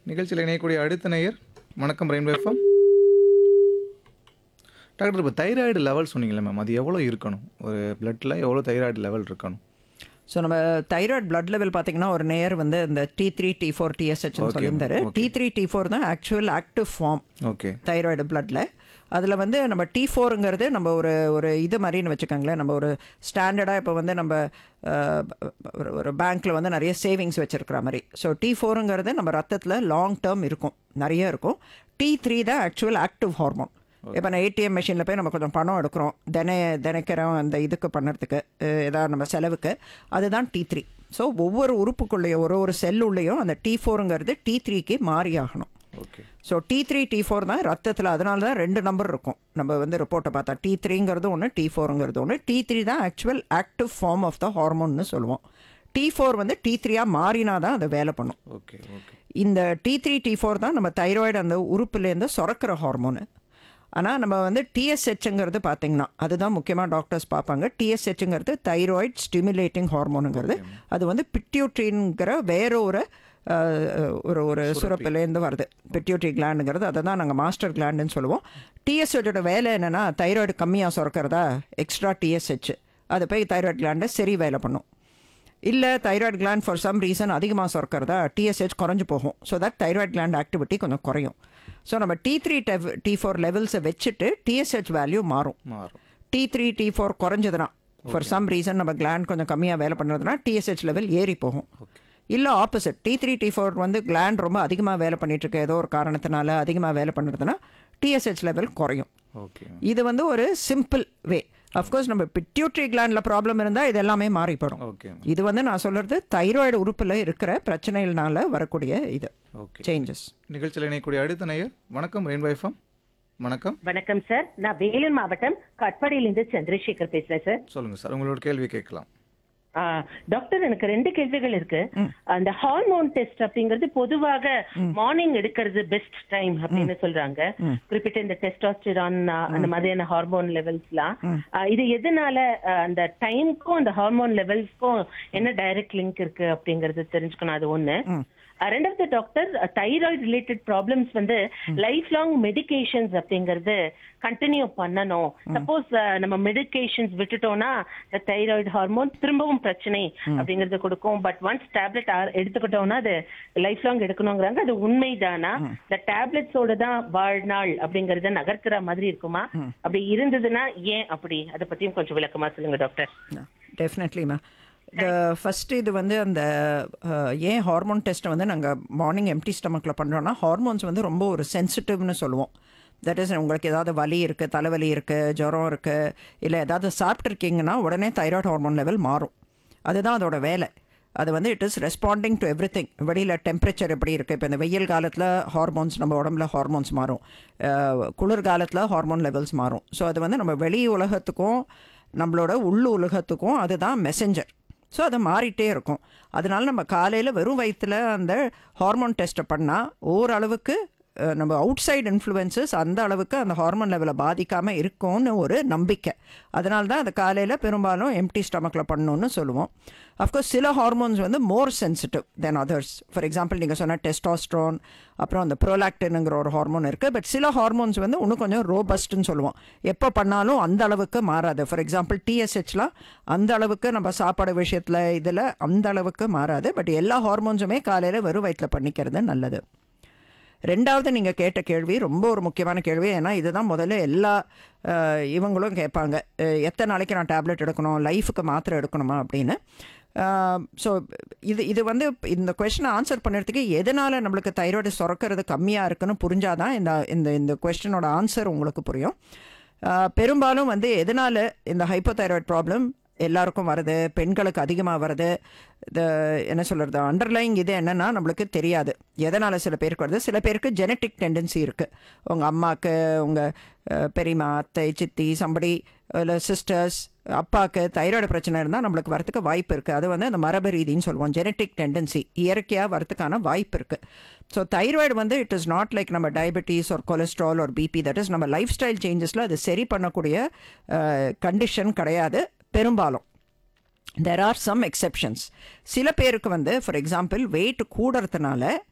நிகழ்ச்சியில் இணையக்கூடிய அடுத்த நேயர் வணக்கம் ரெயின்போ எஃப்எம் டாக்டர் இப்போ தைராய்டு லெவல் சொன்னீங்களே மேம் அது எவ்வளோ இருக்கணும் ஒரு பிளட்டில் எவ்வளோ தைராய்டு லெவல் இருக்கணும் ஸோ நம்ம தைராய்டு பிளட் லெவல் பார்த்தீங்கன்னா ஒரு நேர் வந்து இந்த T three T four TSH Okay, சொல்லியிருந்தாரு டி த்ரீ டி ஃபோர் தான் actual active form okay thyroid பிளட்டில் அதில் வந்து நம்ம டி ஃபோருங்கிறது நம்ம ஒரு ஒரு இது மாதிரின்னு வச்சுக்கோங்களேன் நம்ம ஒரு ஸ்டாண்டர்டாக இப்போ வந்து நம்ம அஹ், ஒரு ஒரு பேங்க்கில் வந்து நிறைய சேவிங்ஸ் வச்சுருக்கிற மாதிரி ஸோ டி ஃபோருங்கிறது நம்ம ரத்தத்தில் லாங் டேர்ம் இருக்கும் நிறைய இருக்கும் டி த்ரீ தான் ஆக்சுவல் ஆக்டிவ் ஹார்மோன் இப்போ நான் ஏடிஎம் மிஷினில் போய் நம்ம கொஞ்சம் பணம் எடுக்கிறோம் தின தினைக்கிறோம் அந்த இதுக்கு பண்ணுறதுக்கு ஏதாவது நம்ம செலவுக்கு அதுதான் டி த்ரீ ஸோ ஒவ்வொரு உறுப்புக்குள்ளேயும் ஒரு ஒரு செல்லுள்ளேயும் அந்த டி ஃபோருங்கிறது டி த்ரீக்கு மாறி ஆகணும் okay so T three T four தான் ரத்தத்தில் அதனால தான் ரெண்டு நம்பர் இருக்கும் நம்ம வந்து ரிப்போர்ட்டை பார்த்தா டி த்ரீங்கிறது ஒன்று டி ஃபோருங்கிறது ஒன்று டி த்ரீ தான் actual active form of the ஹார்மோன்னு சொல்லுவோம் டி ஃபோர் வந்து டி த்ரீயாக மாறினா தான் அது வேலை பண்ணும் ஓகே ஓகே இந்த டி த்ரீ டி ஃபோர் தான் நம்ம தைராய்டு அந்த உறுப்புலேருந்து சுரக்கிற ஹார்மோனு ஆனால் நம்ம வந்து டிஎஸ்ஹெச்ங்கிறது பார்த்தீங்கன்னா அதுதான் முக்கியமாக டாக்டர்ஸ் பார்ப்பாங்க டிஎஸ்ஹெச்ங்கிறது தைராய்டு ஸ்டிமுலேட்டிங் ஹார்மோனுங்கிறது அது வந்து பிட்யூட்ரின்ங்கிற வேற ஒரு அஹ், ஒரு ஒரு சுரப்புலேருந்து வருது பிட்யூட்ரி கிளாண்டுங்கிறது அதை தான் நாங்கள் மாஸ்டர் கிளாண்டுன்னு சொல்லுவோம் டிஎஸ்ஹெச்சோட வேலை என்னென்னா தைராய்டு கம்மியாக சுரக்கிறதா எக்ஸ்ட்ரா டிஎஸ்ஹெச் அது போய் தைராய்டு கிளாண்டை சரி வேலை பண்ணும் இல்லை thyroid gland for some reason அதிகமாக சுரக்கிறதா டிஎஸ்ஹெச் குறைஞ்சு போகும் so that thyroid gland activity கொஞ்சம் குறையும் ஸோ நம்ம டி த்ரீ டி ஃபோர் லெவல்ஸை வச்சுட்டு டிஎஸ்ஹெச் வேல்யூ மாறும் மாறும் டி த்ரீ டி ஃபோர் குறைஞ்சதுன்னா ஃபார் சம் ரீசன் நம்ம கிளாண்ட் கொஞ்சம் கம்மியாக வேலை பண்ணுறதுனா டிஎஸ்ஹெச் லெவல் ஏறி போகும் இல்லை opposite T three T four வந்து கிளாண்ட் ரொம்ப அதிகமாக வேலை பண்ணிட்டு இருக்கு ஏதோ ஒரு காரணத்தினால அதிகமாக வேலை பண்ணுறதுனா டிஎஸ்ஹெச் லெவல் குறையும் ஓகே இது வந்து ஒரு சிம்பிள் வே அஃப்கோர்ஸ் நம்ம பிட்யூட்ரி கிளாண்டில் ப்ராப்ளம் இருந்தால் இது எல்லாமே மாறிப்படும் ஓகே இது வந்து நான் சொல்கிறது தைராய்டு உறுப்பில் இருக்கிற பிரச்சனைகள்னால வரக்கூடிய இது ஓகே சேஞ்சஸ் நிகழ்ச்சியில் இணையக்கூடிய அடுத்த நேயர் வணக்கம் ரெயின்போ எஃப்எம் வணக்கம் வணக்கம் சார் நான் வேலூர் மாவட்டம் கட்பாடியிலிருந்து சந்திரசேகர் பேசுறேன் சார் சொல்லுங்கள் சார் உங்களோட கேள்வி கேட்கலாம் ஆ, டாக்டர் எனக்கு ரெண்டு கேள்விகள் இருக்கு அந்த ஹார்மோன் டெஸ்ட் அப்படிங்கிறது பொதுவாக மார்னிங் எடுக்கிறது பெஸ்ட் டைம் அப்படின்னு சொல்றாங்க குறிப்பிட்ட இந்த டெஸ்டாஸ்டிரான் அந்த மாதிரியான ஹார்மோன் லெவல்ஸ்லாம் ஆ, இது எதனால ஆ, அந்த டைம்க்கும் அந்த ஹார்மோன் லெவல்ஸ்க்கும் என்ன டைரக்ட் லிங்க் இருக்கு அப்படிங்கறது தெரிஞ்சுக்கணும் அது ஒண்ணு ஆ, ரெண்டாவது டாக்டர் தைராய்டு ரிலேட்டட் ப்ராப்ளம்ஸ் வந்து லைஃப் லாங் மெடிகேஷன்ஸ் அப்படிங்கறது கண்டினியூ பண்ணணும் சப்போஸ் நம்ம மெடிகேஷன்ஸ் விட்டுட்டோம்னா இந்த தைராய்டு ஹார்மோன் திரும்பவும் பிரச்சனை அப்படிங்கறது கொடுக்கும் பட் ஒன்ஸ் டேப்லெட் எடுத்துக்கிட்டோம்னா அது லைஃப் லாங் எடுக்கணுங்கிறாங்க அது உண்மைதானா இந்த டேப்லெட்ஸோட தான் வாழ்நாள் அப்படிங்கறத நகர்த்துற மாதிரி இருக்குமா அப்படி இருந்ததுன்னா ஏன் அப்படி அதை பத்தியும் கொஞ்சம் விளக்கமா சொல்லுங்க டாக்டர் டெஃபினெட்லிமா இந்த ஃபஸ்ட்டு இது வந்து அந்த அஹ், ஏன் ஹார்மோன் டெஸ்ட்டை வந்து நாங்கள் மார்னிங் எம்டி ஸ்டமக்கில் பண்ணுறோன்னா ஹார்மோன்ஸ் வந்து ரொம்ப ஒரு சென்சிட்டிவ்னு சொல்லுவோம் தட் இஸ் உங்களுக்கு ஏதாவது வலி இருக்குது தலைவலி இருக்குது ஜுரம் இருக்குது இல்லை ஏதாவது சாப்பிட்ருக்கீங்கன்னா உடனே தைராய்டு ஹார்மோன் லெவல் மாறும் அதுதான் அதோட வேலை அது வந்து it is responding to everything வெளியில் டெம்பரேச்சர் எப்படி இருக்குது இப்போ இந்த வெயில் காலத்தில் ஹார்மோன்ஸ் நம்ம உடம்புல ஹார்மோன்ஸ் மாறும் அஹ், குளிர் காலத்தில் ஹார்மோன் லெவல்ஸ் மாறும் ஸோ அது வந்து நம்ம வெளி உலகத்துக்கும் நம்மளோட உள் உலகத்துக்கும் அதுதான் மெசஞ்சர் ஸோ அது மாறிட்டே இருக்கும் அதனால நம்ம காலையில் வெறும் வயிற்றில் அந்த ஹார்மோன் டெஸ்ட்டை பண்ணால் ஓரளவுக்கு அஹ், நம்ம அவுட் சைடு இன்ஃப்ளூயன்சஸ் அந்த அளவுக்கு அந்த ஹார்மோன் லெவலை பாதிக்காமல் இருக்கும்னு ஒரு நம்பிக்கை அதனால தான் அது காலையில் பெரும்பாலும் எம்டி ஸ்டமக்கில் பண்ணணும்னு சொல்லுவோம் அஃப்கோர்ஸ் சில ஹார்மோன்ஸ் வந்து more sensitive than others for example நீங்கள் சொன்ன டெஸ்டாஸ்ட்ரோன் அப்புறம் அந்த ப்ரோலாக்டினுங்கிற ஒரு ஹார்மோன் இருக்குது பட் சில ஹார்மோன்ஸ் வந்து இன்னும் கொஞ்சம் ரோபஸ்ட்னு சொல்லுவோம் எப்போ பண்ணாலும் அந்த அளவுக்கு மாறாது ஃபார் எக்ஸாம்பிள் டிஎஸ்ஹெச்லாம் அந்த அளவுக்கு நம்ம சாப்பாடு விஷயத்தில் இதில் அந்த அளவுக்கு மாறாது பட் எல்லா ஹார்மோன்ஸுமே காலையில் வெறும் வயிற்றில் பண்ணிக்கிறது நல்லது ரெண்டாவது நீங்கள் கேட்ட கேள்வி ரொம்ப ஒரு முக்கியமான கேள்வி ஏன்னா இதுதான் முதல்ல எல்லா அஹ், இவங்களும் கேட்பாங்க அஹ், எத்தனை நாளைக்கு நான் டேப்லெட் எடுக்கணும் லைஃபுக்கு மாத்திரை எடுக்கணுமா அப்படின்னு ஸோ இது இது வந்து இந்த கொஷனை ஆன்சர் பண்ணுறதுக்கு எதனால் நம்மளுக்கு தைராய்டு சுரக்கிறது கம்மியாக இருக்குன்னு புரிஞ்சாதான் இந்த இந்த இந்த கொஸ்டினோட ஆன்சர் உங்களுக்கு புரியும் அஹ், பெரும்பாலும் வந்து எதனால் இந்த ஹைப்போதைராய்டு ப்ராப்ளம் எல்லாருக்கும் வருது பெண்களுக்கு அதிகமாக வருது இந்த என்ன சொல்கிறது அண்டர்லைங் இது என்னன்னா நம்மளுக்கு தெரியாது எதனால் சில பேருக்கு வருது சில பேருக்கு ஜெனட்டிக் டெண்டன்சி இருக்குது உங்கள் அம்மாவுக்கு உங்கள் பெரியம்மா அத்தை சித்தி சம்படி இல்லை சிஸ்டர்ஸ் அப்பாவுக்கு தைராய்டு பிரச்சனை இருந்தால் நம்மளுக்கு வரத்துக்கு வாய்ப்பு இருக்குது அது வந்து அந்த மரபு ரீதின்னு சொல்லுவோம் ஜெனட்டிக் டெண்டன்சி இயற்கையாக வரத்துக்கான வாய்ப்பு இருக்குது ஸோ தைராய்டு வந்து இட் இஸ் நாட் லைக் நம்ம டயபெட்டிஸ் ஒரு கொலஸ்ட்ரால் ஒரு பிபி தட் இஸ் நம்ம லைஃப் ஸ்டைல் சேஞ்சஸில் அது சரி பண்ணக்கூடிய கண்டிஷன் கிடையாது பெரும்பாலும் தெர் ஆர் சம் எக்ஸெப்ஷன்ஸ் சில பேருக்கு வந்து ஃபார் எக்ஸாம்பிள் வெயிட் கூடுறதுனால